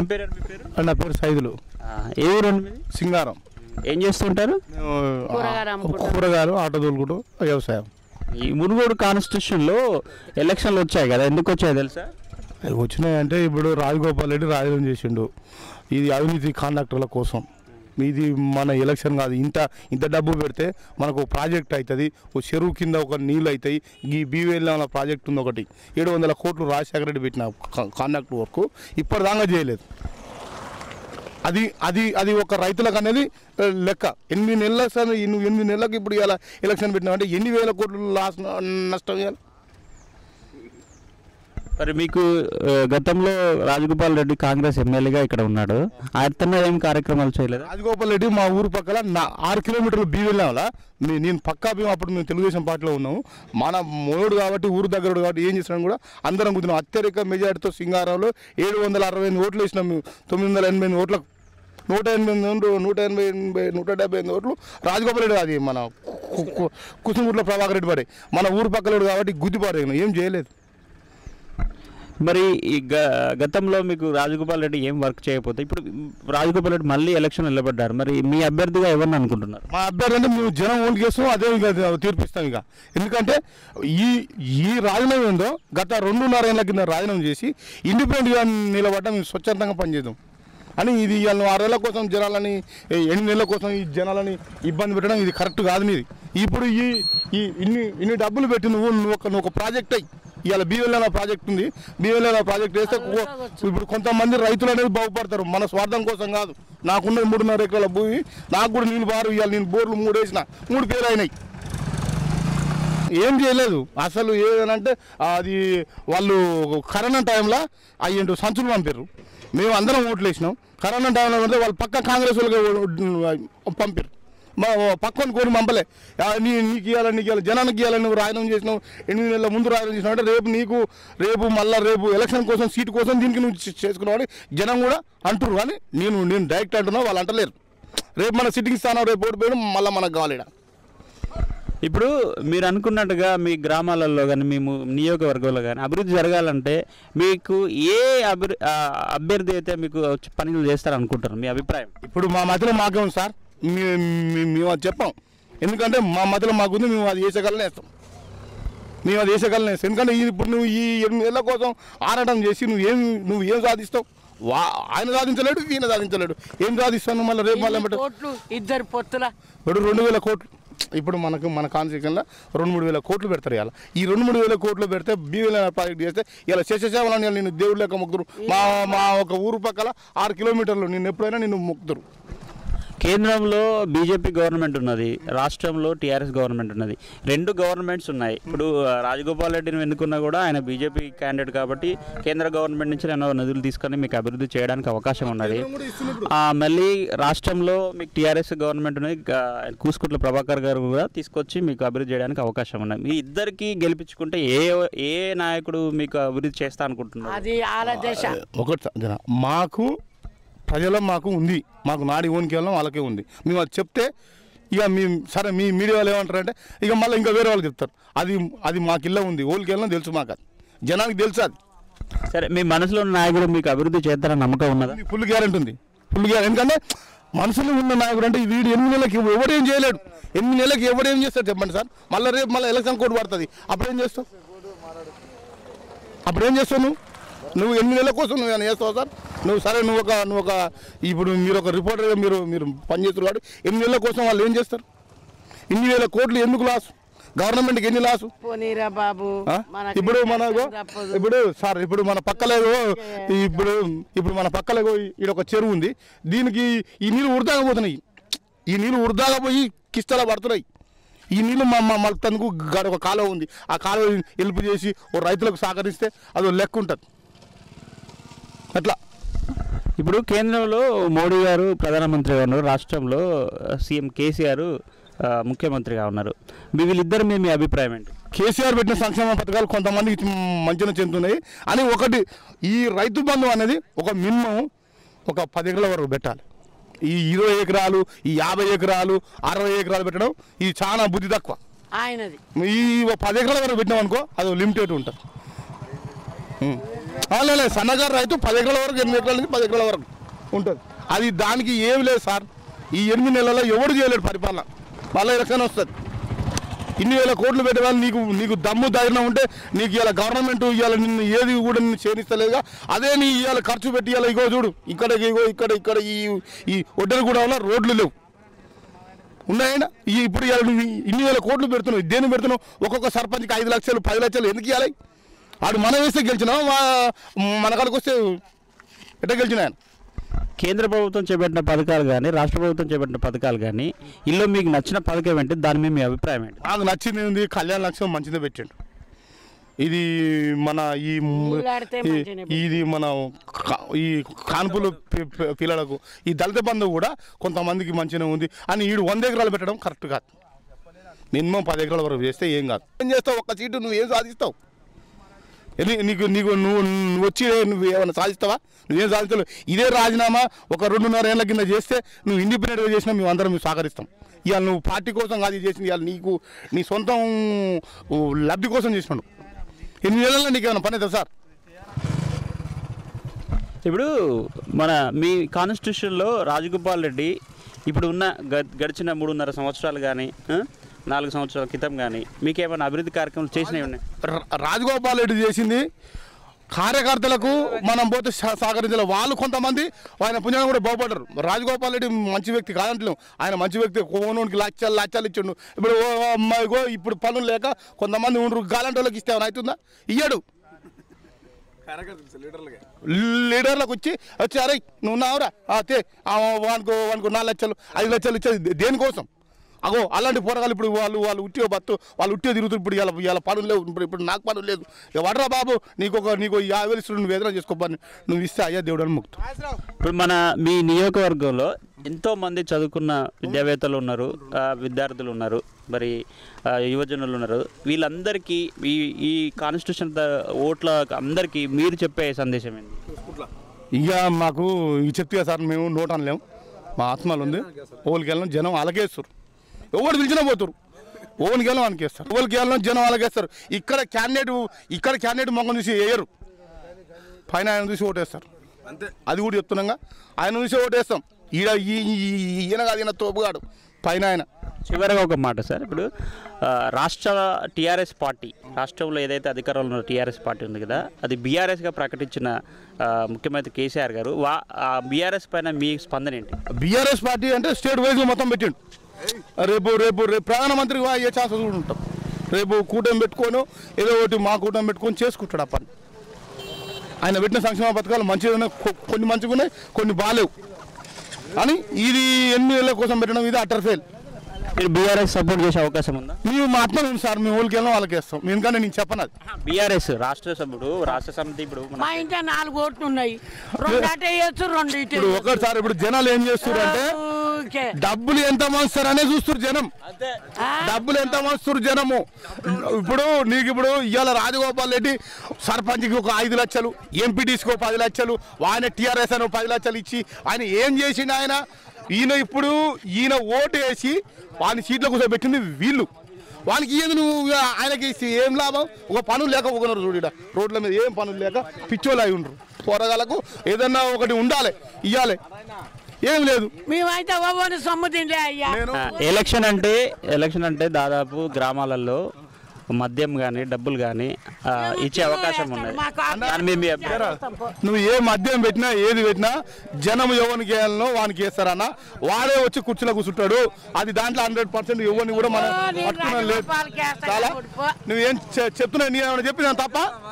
ఏం పేరు మీ పేరు నా పేరు సైదులు ఆ, ఏ ఊరు అండి మీది సింగారం ఏం చేస్తుంటారు మేము కూరగాయలు అమ్ముకుంటాం. కూరగాయలు ఆటో తోలుకుంటూ వ్యవసాయం ఈ మునుగోడు కాన్స్టిట్యూషన్లో ఎలక్షన్లు వచ్చాయి కదా ఎందుకు వచ్చాయి తెలుసా అవి వచ్చినాయంటే ఇప్పుడు రాజగోపాల్ రెడ్డి రాజీనామా చేసిండు ఇది అవినీతి కాంట్రాక్టర్ల కోసం ఇది మన ఎలక్షన్ కాదు ఇంత ఇంత డబ్బు పెడితే మనకు ఒక ప్రాజెక్ట్ అవుతుంది ఒక చెరువు కింద ఒక నీళ్ళు అవుతాయి ఈ బీవేల్ ప్రాజెక్ట్ ఉంది ఒకటి ఏడు వందల కోట్లు రాజశేఖర రెడ్డి పెట్టిన కా- కాంట్రాక్ట్ వర్క్ ఇప్పటిదాకా చేయలేదు అది అది అది ఒక రైతులకు అనేది ఆ, లెక్క ఎనిమిది నెలల సరే నువ్వు ఎనిమిది నెలలకు ఇప్పుడు ఇలా ఎలక్షన్ పెట్టినావంటే ఎన్ని వేల కోట్లు లాస్ నష్టం ఇవ్వాలి మరి మీకు ఆ, గతంలో రాజగోపాల్ రెడ్డి కాంగ్రెస్ ఎమ్మెల్యేగా ఇక్కడ ఉన్నాడు అతను ఏం కార్యక్రమాలు చేయలేదు రాజగోపాల్ రెడ్డి మా ఊరు పక్కల నా ఆరు కిలోమీటర్లు బీ వెళ్ళాం నేను పక్కా భీమ్ అప్పుడు మేము తెలుగుదేశం పార్టీలో ఉన్నాము మన మోడు కాబట్టి ఊరు దగ్గర కాబట్టి ఏం చేసినాం కూడా అందరం కూర్చున్నాం అత్యధిక మెజార్టీతో సింగారంలో ఏడు వందల అరవై ఎనిమిది ఓట్లు వేసినాం మేము తొమ్మిది వందల ఎనభై ఎనిమిది ఓట్లకు నూట ఎనభై ఓట్లు నూట ఎనభై ఎనభై నూట డెబ్బై ఎనిమిది ఓట్లు రాజగోపాల్ రెడ్డి అది మన కు- కు- కుసుమూరులో ప్రభాకర్ రెడ్డి పడే మన ఊరు పక్కలేడు కాబట్టి గుద్దిపారు ఏం చేయలేదు మరి ఈ గ- గతంలో మీకు రాజగోపాల్ రెడ్డి ఏం వర్క్ చేయకపోతే ఇప్పుడు రాజగోపాల్ రెడ్డి మళ్ళీ ఎలక్షన్ నిలబడ్డారు మరి మీ అభ్యర్థిగా ఎవరిని అనుకుంటున్నారు మా అభ్యర్థి అంటే మేము జనం ఓటు చేస్తాం అదే ఇక తీర్పిస్తాం ఇక ఎందుకంటే ఈ ఈ రాజీనామా ఏందో గత రెండున్నర ఏళ్ళ కింద రాజీనామా చేసి ఇండిపెండెంట్గా నిలబడ్డా మేము స్వచ్ఛందంగా పనిచేద్దాం అని ఇది ఇవాళ నువ్వు ఆరేళ్ల కోసం జనాలని ఏ ఎనిమిది నెలల కోసం ఈ జనాలని ఇబ్బంది పెట్టడం ఇది కరెక్ట్ కాదు మీది ఇప్పుడు ఈ ఈ ఇన్ని ఇన్ని డబ్బులు పెట్టి నువ్వు నువ్వు ఒక నువ్వు ఒక ప్రాజెక్ట్ అయ్యి ఇవాళ బీవెల్ ప్రాజెక్ట్ ఉంది బీవెల్ ప్రాజెక్ట్ వేస్తే కో- ఇప్పుడు కొంతమంది రైతులు అనేది బాగుపడతారు మన స్వార్థం కోసం కాదు నాకున్న మూడున్నర ఎకరాల భూమి నాకు కూడా నీళ్ళు బారు ఇవాళ నేను బోర్లు మూడు వేసిన మూడు పేరు అయినాయి ఏం చేయలేదు అసలు ఏదనంటే అది వాళ్ళు కరోనా టైంలో అయ్యిండు సంచులు పంపారు మేము అందరం ఓట్లు వేసినాం కరోనా టైంలో అంటే వాళ్ళు పక్క కాంగ్రెస్ వాళ్ళకి పంపారు మా పక్కన కొని పంపలే ఆ, నీ నీకు ఇవ్వాలి నీకు ఇవ్వాలి జనానికి ఇవ్వాలని నువ్వు రాయనం చేసినావు ఎనిమిది నెలల ముందు రాయనం చేసినావు అంటే రేపు నీకు రేపు మళ్ళీ రేపు ఎలక్షన్ కోసం సీటు కోసం దీనికి నువ్వు చే- చేసుకున్నావు అని జనం కూడా అంటారు కానీ నేను నేను డైరెక్ట్ అంటున్నా వాళ్ళు అంటలేరు రేపు మన సిట్టింగ్ స్థానం రేపు ఓటు పోయడం మళ్ళీ మనకు కావాలి ఈడ. ఇప్పుడు మీరు అనుకున్నట్టుగా మీ గ్రామాలలో కానీ మీ ము- నియోజకవర్గంలో కానీ అభివృద్ధి జరగాలంటే మీకు ఏ అభి ఆ, అభ్యర్థి అయితే మీకు వచ్చి పనులు చేస్తారనుకుంటారు మీ అభిప్రాయం ఇప్పుడు మా మధ్యలో మాకే ఉంది సార్ మీ- మీ- మేము అది చెప్పాం ఎందుకంటే మా మధ్యలో మాకుంది మేము అది వేసేగలనే వేస్తాం మేము అది వేసేగలనే వేస్తాం ఎందుకంటే ఈ- ఇప్పుడు నువ్వు ఈ ఎనిమిది ఏళ్ళ కోసం ఆరాటం చేసి నువ్వు ఏం నువ్వు ఏం సాధిస్తావు వా ఆయన సాధించలేడు ఈయన సాధించలేడు ఏం సాధిస్తాను మళ్ళీ రేపు మళ్ళీ ఇన్ని కోట్లు ఇద్దరు పొత్తుల ఇప్పుడు రెండు వేల కోట్లు ఇప్పుడు మనకు మన కాన్స్టిట్యూషన్లో రెండు మూడు వేల కోట్లు పెడతారు ఇలా ఈ రెండు మూడు వేల కోట్లు పెడితే బీవీల ప్రాజెక్ట్ చేస్తే ఇలా శేషసేవలని నేను దేవుడు లెక్క మొక్కుతారు మా మా ఒక ఊరు పక్కల ఆరు కిలోమీటర్లు నేను ఎప్పుడైనా నిన్ను మొక్కుతారు కేంద్రంలో బీజేపీ గవర్నమెంట్ ఉన్నది రాష్ట్రంలో టీఆర్ఎస్ గవర్నమెంట్ ఉన్నది రెండు గవర్నమెంట్స్ ఉన్నాయి ఇప్పుడు ఆ, రాజగోపాల్ రెడ్డిని ఎన్నుకున్నా కూడా ఆయన బీజేపీ క్యాండిడేట్ కాబట్టి కేంద్ర గవర్నమెంట్ నుంచి ఎన్నో నిధులు తీసుకొని మీకు అభివృద్ధి చేయడానికి అవకాశం ఉన్నది ఆ, మళ్ళీ రాష్ట్రంలో మీకు టీఆర్ఎస్ గవర్నమెంట్ ఉన్నది గా- కూసుకుట్ల ప్రభాకర్ గారు కూడా తీసుకొచ్చి మీకు అభివృద్ధి చేయడానికి అవకాశం ఉన్నది మీ ఇద్దరికి గెలిపించుకుంటే ఏ ఏ నాయకుడు మీకు అభివృద్ధి చేస్తా అనుకుంటున్నారు అది ఆల దశ ఒకటి స- జన మాకు ప్రజల మాకు ఉంది మాకు నాడి ఓనికి వెళ్ళడం వాళ్ళకే ఉంది మేము అది చెప్తే ఇక మీ సరే మీ మీడియా వాళ్ళు ఏమంటారంటే ఇక మళ్ళీ ఇంకా వేరే వాళ్ళు చెప్తారు అది అది మాకు ఇల్ల ఉంది ఓలికి వెళ్ళడం తెలుసు మాకు అది జనానికి తెలుసు అది సరే మీ మనసులో ఉన్న నాయకుడు మీకు అభివృద్ధి చేస్తారని నమ్మకం ఉన్నదా ఇది ఫుల్ గ్యారెంటీ ఉంది ఫుల్ గ్యారెంటీ ఎందుకంటే మనసులో ఉన్న నాయకుడు అంటే వీడు ఎనిమిది నెలలకి ఎవడేం చేయలేడు ఎనిమిది నెలలకి ఎవడేం చేస్తాడు చెప్పండి సార్ మళ్ళీ రేపు మళ్ళీ ఎలక్షన్ కోడ్ పడుతుంది అప్పుడేం చేస్తావు అప్పుడేం చేస్తావు నువ్వు నువ్వు ఎనిమిది నెలల కోసం నువ్వు ఏమైనా చేస్తావు సార్ నువ్వు సరే నువ్వు ఒక నువ్వు ఒక ఇప్పుడు మీరు ఒక రిపోర్టర్గా మీరు మీరు పనిచేస్తారు కాబట్టి ఎనిమిది నెలల కోసం వాళ్ళు ఏం చేస్తారు ఇన్ని వేల కోట్లు ఎందుకు లాసు గవర్నమెంట్కి ఎన్ని లాసు పోనీరా బాబు ఆ? మనకి ఇప్పుడు మనకు తప్పదు. ఇప్పుడు సార్ ఇప్పుడు మన పక్కలేగో ఇప్పుడు ఇప్పుడు మన పక్కలేగో ఈడ ఒక చెరువు ఉంది దీనికి ఈ నీళ్ళు ఉడతాగా పోతున్నాయి ఈ నీళ్ళు ఉడతాగా పోయి కిస్తలా పడుతున్నాయి ఈ నీళ్ళు మా మా మళ్ళీ గాడ ఒక కాలువ ఉంది ఆ కాలువ హెల్ప్ చేసి ఓ రైతులకు సహకరిస్తే అది లెక్క ఉంటుంది అట్లా ఇప్పుడు కేంద్రంలో మోడీ గారు ప్రధానమంత్రిగా ఉన్నారు రాష్ట్రంలో ఆ, సీఎం కేసీఆర్ ఆ, ముఖ్యమంత్రిగా ఉన్నారు మీ వీళ్ళిద్దరు మీ మీ అభిప్రాయం ఏంటి కేసీఆర్ పెట్టిన సంక్షేమ పథకాలు కొంతమందికి మంచిగా చెందుతున్నాయి అని ఒకటి ఈ రైతు బంధు అనేది ఒక మినిమం ఒక పది ఎకరాల వరకు పెట్టాలి ఈ ఇరవై ఎకరాలు ఈ యాభై ఎకరాలు అరవై ఎకరాలు పెట్టడం ఇది చాలా బుద్ధి తక్కువ ఆయనది ఈ ఒక పది ఎకరాల వరకు పెట్టినాం అనుకో అది లిమిటెడ్ ఉంటుంది ఉం. లేదు సన్నగారు రైతు పది ఎకరాల వరకు ఎనిమిది ఎకరాల నుంచి పది ఎకరాల వరకు ఉంటుంది అది దానికి ఏమి లేదు సార్ ఈ ఎనిమిది నెలల్లో ఎవడు చేయలేడు పరిపాలన మళ్ళీ ఎలక్షన్ వస్తుంది ఇన్ని వేల కోట్లు పెట్టే వాళ్ళు నీకు నీకు దమ్ము ధైర్యం ఉంటే నీకు ఇవాళ గవర్నమెంట్ ఇవాళ నిన్ను ఏది కూడా నిన్ను చేనిస్తలేదుగా అదే నీ ఇవాళ ఖర్చు పెట్టి ఇవాళ ఇగో చూడు ఇక్కడ ఇగో ఇక్కడ ఇక్కడ ఈ ఈ ఒడ్డరు కూడా వల్ల రోడ్లు లేవు ఉన్నాయన ఈ ఇప్పుడు ఇవాళ నువ్వు ఇన్ని వేల కోట్లు పెడుతున్నావు దేని పెడుతున్నావు ఒక్కొక్క సర్పంచ్కి ఐదు లక్షలు పది లక్షలు ఎందుకు ఇవ్వాలి ఆడు మనం వేస్తే గెలిచినా మన కాడికి వస్తే ఎట్లా గెలిచిన ఆయన కేంద్ర ప్రభుత్వం చేపట్టిన పథకాలు కానీ రాష్ట్ర ప్రభుత్వం చేపట్టిన పథకాలు కానీ ఇల్లు మీకు నచ్చిన పథకం ఏంటి దాని మీద మీ అభిప్రాయం ఏంటి నాకు నచ్చింది ఏంది కళ్యాణ లక్ష్యం మంచిదే పెట్టిండు ఇది మన ఈ నీళ్ళు ఆడితే ఈ- మంచిగానే ఇది మన కా- ఈ కాన్పుల పి- పి- పిల్లలకు ఈ దళిత బంధు కూడా కొంతమందికి మంచిగా ఉంది అని ఈడు వంద ఎకరాలు పెట్టడం కరెక్ట్ కాదు మినిమం పది ఎకరాల వరకు చేస్తే ఏం కాదు ఏం చేస్తావు ఒక్క సీటు నువ్వు ఏం సాధిస్తావు ఎన్ని నీకు నీకు నువ్వు నువ్వు వచ్చి నువ్వు ఏమైనా సాధిస్తావా నువ్వేం సాధిస్తావు ఇదే రాజీనామా ఒక రెండున్నర ఏళ్ళ కింద చేస్తే నువ్వు ఇండిపెండెంట్గా చేసినా మేము అందరం మేము సహకరిస్తాం ఇవాళ నువ్వు పార్టీ కోసం కాదు ఇది చేసింది ఇవాళ నీకు నీ సొంతం ఊ, లబ్ధి కోసం చేసినాడు ఎన్ని నెలల్లో నీకు ఏమైనా పని అవుతుంది సార్ ఇప్పుడు మన మీ కాన్స్టిట్యూషన్లో రాజగోపాల్ రెడ్డి ఇప్పుడు ఉన్న గ- గడిచిన మూడున్నర సంవత్సరాలు కానీ నాలుగు సంవత్సరాల క్రితం కానీ మీకు ఏమైనా అభివృద్ధి కార్యక్రమాలు చేసినవి ఉన్నాయి ర- రాజగోపాల్ రెడ్డి చేసింది కార్యకర్తలకు మనం పోతే సహ- సహకరించాలి వాళ్ళు కొంతమంది ఆయన పుణ్యాన్ని కూడా బాగుపడ్డారు రాజగోపాల్ రెడ్డి మంచి వ్యక్తి కాదంటలేం ఆయన మంచి వ్యక్తి కోనోనికి లక్షలు లక్షలు ఇచ్చిండు ఇప్పుడు ఓ అమ్మాయిగో ఇప్పుడు పనులు లేక కొంతమంది ఉండరు గాలంటి వాళ్ళకి ఇస్తే ఏమైనా అవుతుందా ఇయ్యాడు లీడర్లకు వచ్చి వచ్చి అరే నువ్వు ఉన్నావురా ఆ, తే ఆ, వానికి వానికి నాలుగు లక్షలు ఐదు లక్షలు ఇచ్చేది దే- దేనికోసం అగో అలాంటి పోరగాళ్ళు ఇప్పుడు వాళ్ళు వాళ్ళు ఉట్టియో బత్తు వాళ్ళు ఉట్టియో తిరుగుతారు ఇప్పుడు ఇలా ఇలా పనులు లేవు ఇప్పుడు ఇప్పుడు నాకు పనులు లేదు ఇక వడరా బాబు నీకు ఒక నీకు ఈ యాభై వేలు ఇస్తున్నాడు, నువ్వు వేదన చేసుకోపని నువ్వు ఇస్తే అయ్యా దేవుడు అని ముక్తు ఇప్పుడు మన మీ నియోజకవర్గంలో ఎంతో మంది చదువుకున్న విద్యావేత్తలు ఉన్నారు ఆ, విద్యార్థులు ఉన్నారు మరి ఆ, యువజనులు ఉన్నారు వీళ్ళందరికీ ఈ ఈ కాన్స్టిట్యూషన్ ఓట్ల అందరికీ మీరు చెప్పే సందేశం ఏంటి ఇక మాకు ఈ చెప్తే సార్ మేము నోట్ అనలేము మా ఆత్మలు ఉంది ఓళ్ళకి వెళ్ళిన జనం అలాగేస్తారు ఎవరు పిలిచినా పోతారు ఓనికి వెళ్ళిన వానికి వేస్తారు ఓళ్ళకి వెళ్ళిన జనం అలాగేస్తారు ఇక్కడ క్యాండిడేట్ ఇక్కడ క్యాండిడేట్ మొక్కం చూసి వేయరు పైన ఆయన చూసి ఓటేస్తారు అంతే అది కూడా చెప్తున్నాగా ఆయన చూసి ఓటేస్తాం ఈడ ఈ- ఈ- ఈ- ఈయన కాదు ఈయన తోపుగాడు పైన ఆయన చివరిగా ఒక మాట సార్ ఇప్పుడు ఆ, రాష్ట్ర టీఆర్ఎస్ పార్టీ రాష్ట్రంలో ఏదైతే అధికారంలో ఉన్న టీఆర్ఎస్ పార్టీ ఉంది కదా అది బీఆర్ఎస్గా ప్రకటించిన ఆ, ముఖ్యమంత్రి కేసీఆర్ గారు వా ఆ బీఆర్ఎస్ పైన మీ స్పందన ఏంటి బీఆర్ఎస్ పార్టీ అంటే స్టేట్ వైజ్ మొత్తం పెట్టిండు రేపు రేపు రేపు ప్రధానమంత్రిగా అయ్యే ఛాన్సెస్ కూడా ఉంటాం రేపు కూటమి పెట్టుకొని ఏదో ఒకటి మా కూటమి పెట్టుకొని చేసుకుంటాడు ఆ పని ఆయన పెట్టిన సంక్షేమ పథకాలు మంచిగా ఉన్నాయి కొ- కొన్ని మంచిగా ఉన్నాయి కొన్ని బాగాలేవు అని ఇది ఎన్ని ఏళ్ళ కోసం పెట్టడం ఇది అటర్ ఫెయిల్ మీరు బీఆర్ఎస్ సపోర్ట్ చేసే అవకాశం ఉందా మేము మా ఆత్మ ఉంది సార్ మేము ఊరికి వెళ్ళాం వాళ్ళకి వేస్తాం ఎందుకంటే నేను చెప్పను అది బీఆర్ఎస్ రాష్ట్ర సభ్యుడు రాష్ట్ర సమితి ఇప్పుడు మన మా ఇంట్లో నాలుగు ఓట్లు ఉన్నాయి రెండు అటే వేయచ్చు రెండు ఇటే ఇప్పుడు ఒకసారి ఇప్పుడు జనాలు ఏం చేస్తారు అంటే ఊరికే. డబ్బులు ఎంత మంచుతారనే చూస్తారు జనం ఆ? డబ్బులు ఎంత వస్తారు జనము ఇప్పుడు నీకు ఇప్పుడు ఇవాళ రాజగోపాల్ రెడ్డి సర్పంచ్కి ఒక ఐదు లక్షలు ఎంపీటీసీకి ఒక పది లక్షలు ఆయన టీఆర్ఎస్ అని ఒక పది లక్షలు ఇచ్చి ఆయన ఏం చేసిండు ఆయన ఈయన ఇప్పుడు ఈయన ఓటు వేసి వాని సీట్లో కూర్చోబెట్టింది వీళ్ళు వానికి ఏది నువ్వు ఇక ఆయనకి ఇస్తే ఏం లాభం ఒక పనులు లేక ఒకరు చూడు ఈడ. రోడ్ల మీద ఏం పనులు లేక పిచ్చోళ్ళు అయి ఉండరు పోరగాళ్ళకు ఏదన్నా ఒకటి ఉండాలి ఇవ్వాలి ఏం లేదు మేమైతే ఓవని సొమ్ము తినలే అయ్యా నేను ఆ, ఎలక్షన్ అంటే ఎలక్షన్ అంటే దాదాపు గ్రామాలలో మద్యం కానీ డబ్బులు కానీ ఇచ్చే అవకాశం ఉన్నది మాకు దాని మీద మీ అభిప్రాయం నువ్వు ఏ మద్యం పెట్టినా ఏది పెట్టినా జనం ఎవరికి వేయాలనో వానికి వేస్తారన్న వాడే వచ్చి కుర్చీలో కూర్చుంటాడు అది దాంట్లో హండ్రెడ్ పర్సెంట్ ఎవరిని కూడా మనం ఓ, నేను పట్టుకునే లేదు రాజగోపాల్కి వేస్తా చాలా కొడుకో. నువ్వేం చె- చెప్తున్నా నీ ఏమైనా చెప్పినా తప్ప